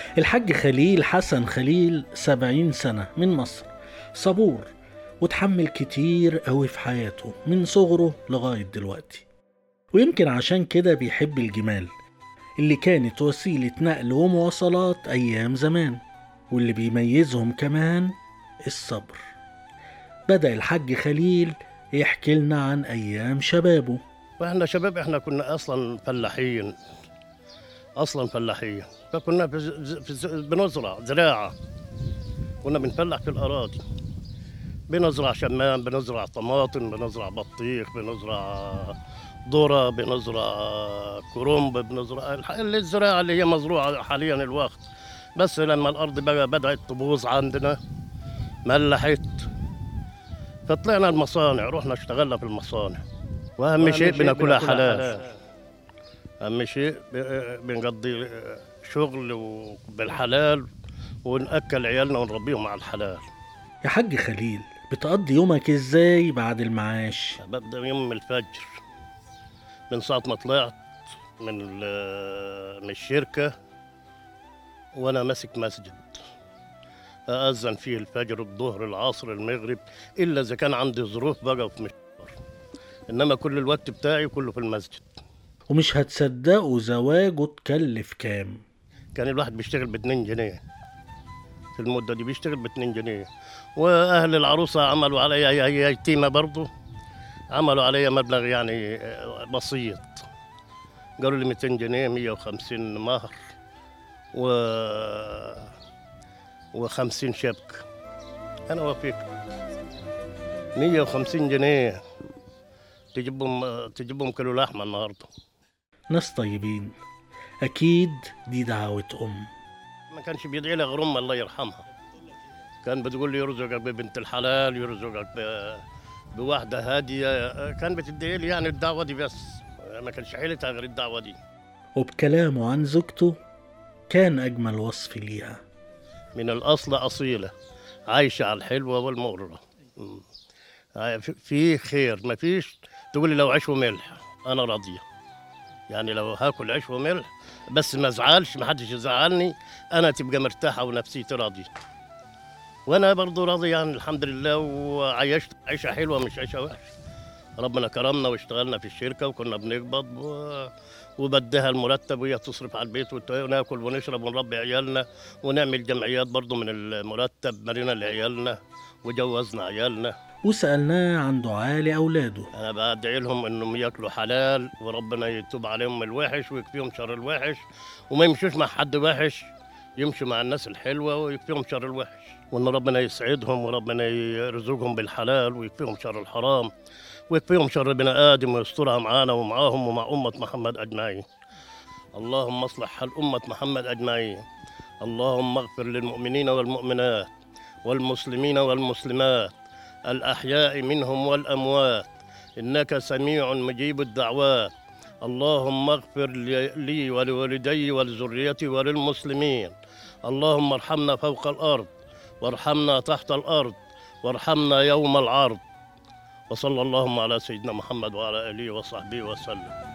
الحاج خليل حسن خليل سبعين سنة من مصر صبور وتحمل كتير قوي في حياته من صغره لغاية دلوقتي ويمكن عشان كده بيحب الجمال اللي كانت وسيلة نقل ومواصلات أيام زمان واللي بيميزهم كمان الصبر بدأ الحاج خليل يحكي لنا عن أيام شبابه واحنا شباب احنا كنا اصلا فلاحين اصلا فلاحين فكنا في ز- في ز- بنزرع زراعه كنا بنفلح في الاراضي بنزرع شمام بنزرع طماطم بنزرع بطيخ بنزرع ذره بنزرع كرنب بنزرع الح- اللي الزراعه اللي هي مزروعه حاليا الوقت بس لما الارض بقى بدات تبوظ عندنا ملحت فطلعنا المصانع رحنا اشتغلنا في المصانع واهم شيء بناكلها حلال اهم شيء ب- بنقضي شغل بالحلال وناكل عيالنا ونربيهم على الحلال يا حاج خليل بتقضي يومك ازاي بعد المعاش ببدا يوم من الفجر من ساعه ما طلعت من ال- من الشركه وانا ماسك مسجد أأذن فيه الفجر الظهر العصر المغرب إلا إذا كان عندي ظروف بقى في مشوار إنما كل الوقت بتاعي كله في المسجد ومش هتصدقوا زواجه اتكلف كام كان الواحد بيشتغل ب 2 جنيه في المده دي بيشتغل ب 2 جنيه واهل العروسه عملوا عليا هي هي يتيمه برضه عملوا عليا مبلغ يعني آه، بسيط قالوا لي 200 جنيه 150 مهر و و50 شبكه انا وافقت 150 جنيه تجيبهم تجيبهم كيلو لحمه النهارده ناس طيبين أكيد دي دعوة أم ما كانش بيدعي لي غير امي الله يرحمها كان بتقول لي يرزقك ببنت الحلال يرزقك ب... بواحده هاديه كان بتدعي لي يعني الدعوه دي بس ما كانش حيلتها غير الدعوه دي وبكلامه عن زوجته كان أجمل وصف ليها من الاصل اصيله عايشه على الحلوه والمره مم. هاي في- في خير ما فيش تقول لي لو عيش وملح انا راضيه يعني لو هاكل عيش وملح بس ما ازعلش ما حدش يزعلني انا تبقى مرتاحه ونفسيتي راضيه وانا برضو راضي يعني الحمد لله وعيشت عيشه حلوه مش عيشه وحشه ربنا كرمنا واشتغلنا في الشركه وكنا بنقبض و... وبديها المرتب وهي تصرف على البيت وت- وناكل ونشرب ونربي عيالنا ونعمل جمعيات برضو من المرتب مرينا لعيالنا وجوزنا عيالنا وسألناه عن دعاء لأولاده انا بدعي لهم انهم ياكلوا حلال وربنا يتوب عليهم من الوحش ويكفيهم شر الوحش وما يمشوش مع حد وحش يمشوا مع الناس الحلوه ويكفيهم شر الوحش وان ربنا يسعدهم وربنا يرزقهم بالحلال ويكفيهم شر الحرام ويكفيهم شر بني ادم ويسترها معانا ومعاهم ومع امه محمد اجمعين اللهم اصلح حال امه محمد اجمعين اللهم اغفر للمؤمنين والمؤمنات والمسلمين والمسلمات الأحياء منهم والأموات إنك سميع مجيب الدعوات اللهم اغفر لي لي ولوالدي ولذريتي وللمسلمين اللهم ارحمنا فوق الأرض وارحمنا تحت الأرض وارحمنا يوم العرض وصلى اللهم على سيدنا محمد وعلى آله وصحبه وسلم